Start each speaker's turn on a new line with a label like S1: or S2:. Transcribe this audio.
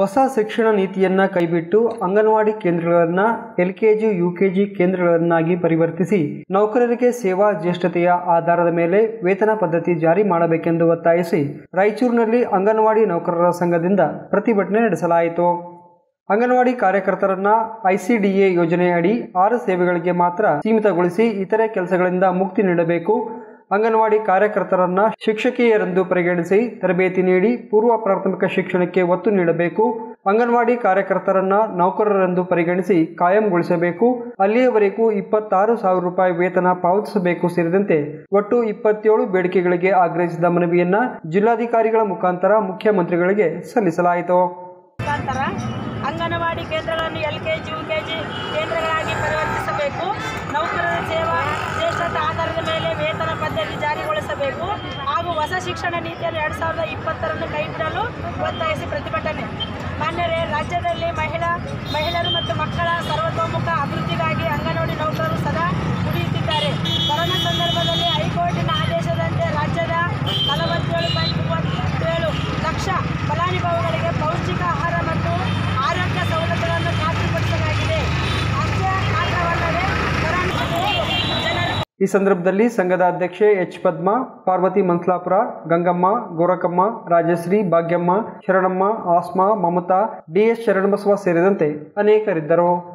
S1: ಹೊಸ ಶಿಕ್ಷಣ ನೀತಿಯನ್ನ ಕೈಬಿಟ್ಟು ಅಂಗನವಾಡಿ ಕೇಂದ್ರಗಳನ್ನ ಎಲ್ಕೆಜಿ ಯುಕೆಜಿ ಕೇಂದ್ರಗಳನ್ನಾಗಿ ಪರಿವರ್ತಿಸಿ ನೌಕರರಿಗೆ ಸೇವಾ ಜ್ಯೇಷ್ಠತೆಯ ಆಧಾರದ ಮೇಲೆ ವೇತನ ಪದ್ಧತಿ ಜಾರಿ ಮಾಡಬೇಕೆಂದು ಒತ್ತಾಯಿಸಿ ರಾಯಚೂರಿನಲ್ಲಿ ಅಂಗನವಾಡಿ ನೌಕರರ ಸಂಘದಿಂದ ಪ್ರತಿಭಟನೆ ನಡೆಸಲಾಯಿತು ಅಂಗನವಾಡಿ ಕಾರ್ಯಕರ್ತರನ್ನ ಐಸಿಡಿಎ ಯೋಜನೆಯಡಿ ಆರು ಸೇವೆಗಳಿಗೆ ಮಾತ್ರ ಸೀಮಿತಗೊಳಿಸಿ ಇತರೆ ಕೆಲಸಗಳಿಂದ ಮುಕ್ತಿ ನೀಡಬೇಕು ಅಂಗನವಾಡಿ ಕಾರ್ಯಕರ್ತರನ್ನ ಶಿಕ್ಷಕಿಯರೆಂದು ಪರಿಗಣಿಸಿ ತರಬೇತಿ ನೀಡಿ ಪೂರ್ವ ಪ್ರಾಥಮಿಕ ಶಿಕ್ಷಣಕ್ಕೆ ಒತ್ತು ನೀಡಬೇಕು ಅಂಗನವಾಡಿ ಕಾರ್ಯಕರ್ತರನ್ನ ನೌಕರರೆಂದು ಪರಿಗಣಿಸಿ ಕಾಯಂಗೊಳಿಸಬೇಕು ಅಲ್ಲಿಯವರೆಗೂ ಇಪ್ಪತ್ತಾರು ಸಾವಿರ ರೂಪಾಯಿ ವೇತನ ಪಾವತಿಸಬೇಕು ಸೇರಿದಂತೆ ಒಟ್ಟು ಇಪ್ಪತ್ತೇಳು ಬೇಡಿಕೆಗಳಿಗೆ ಆಗ್ರಹಿಸಿದ ಮನವಿಯನ್ನ ಜಿಲ್ಲಾಧಿಕಾರಿಗಳ ಮುಖಾಂತರ ಮುಖ್ಯಮಂತ್ರಿಗಳಿಗೆ ಸಲ್ಲಿಸಲಾಯಿತು
S2: ಮುಖಾಂತರ ಅಂಗನವಾಡಿ ಕೇಂದ್ರಗಳನ್ನು L K G U K G ಕೇಂದ್ರಗಳಾಗಿ ಪರಿವರ್ತಿಸಬೇಕು ನೌಕರರ ಸೇವಾ ಜ್ಯೇಷ್ಠತೆ ಆಧಾರದ ಮೇಲೆ ವೇತನ ಪದ್ಧತಿ ಜಾರಿಗೊಳಿಸಬೇಕು ಹಾಗೂ ಹೊಸ ಶಿಕ್ಷಣ ನೀತಿಯನ್ನು ಎರಡು ಸಾವಿರದ ಇಪ್ಪತ್ತರನ್ನು ಕೈಬಿಡಲು ಒತ್ತಾಯಿಸಿ ಪ್ರತಿಭಟನೆ ಮಾನ್ಯರೇ ರಾಜ್ಯದಲ್ಲಿ ಮಹಿಳಾ ಮಹಿಳೆಯರು ಮತ್ತು ಮಕ್ಕಳ ಸರ್ವತೋಮುಖ ಅಭಿವೃದ್ಧಿಗಾಗಿ ಅಂಗನವಾಡಿ ನೌಕರರು ಸದಾ ದುಡಿಯುತ್ತಿದ್ದಾರೆ ಕೊರೋನಾ ಸಂದರ್ಭದಲ್ಲಿ ಹೈಕೋರ್ಟಿನ ಆದೇಶದಂತೆ ರಾಜ್ಯದ ನಲವತ್ತೇಳು ಪಾಯಿಂಟ್ ಮೂವತ್ತೇಳು ಲಕ್ಷ ಫಲಾನುಭವಿಗಳಿಗೆ ಪೌಷ್ಟಿಕ ಆಹಾರ ಮತ್ತು ಆರೋಗ್ಯ ಸವಲತ್ತುಗಳನ್ನು ಖಾತ್ರಿಪಡಿಸಲಾಗಿದೆ ಅಷ್ಟೇ ಮಾತ್ರವಲ್ಲದೆ ಕೊರೋನಾ ಜನರು
S1: ಈ ಸಂದರ್ಭದಲ್ಲಿ ಸಂಘದ ಅಧ್ಯಕ್ಷೆ ಎಚ್ ಪದ್ಮ ಪಾರ್ವತಿ ಮನ್ಸ್ಲಾಪುರ ಗಂಗಮ್ಮ ಗೋರಕಮ್ಮ ರಾಜಶ್ರೀ ಭಾಗ್ಯಮ್ಮ ಶರಣಮ್ಮ ಆಸ್ಮಾ ಮಮತಾ ಡಿಎಸ್ ಶರಣಬಸವ ಸೇರಿದಂತೆ ಅನೇಕರಿದ್ದರು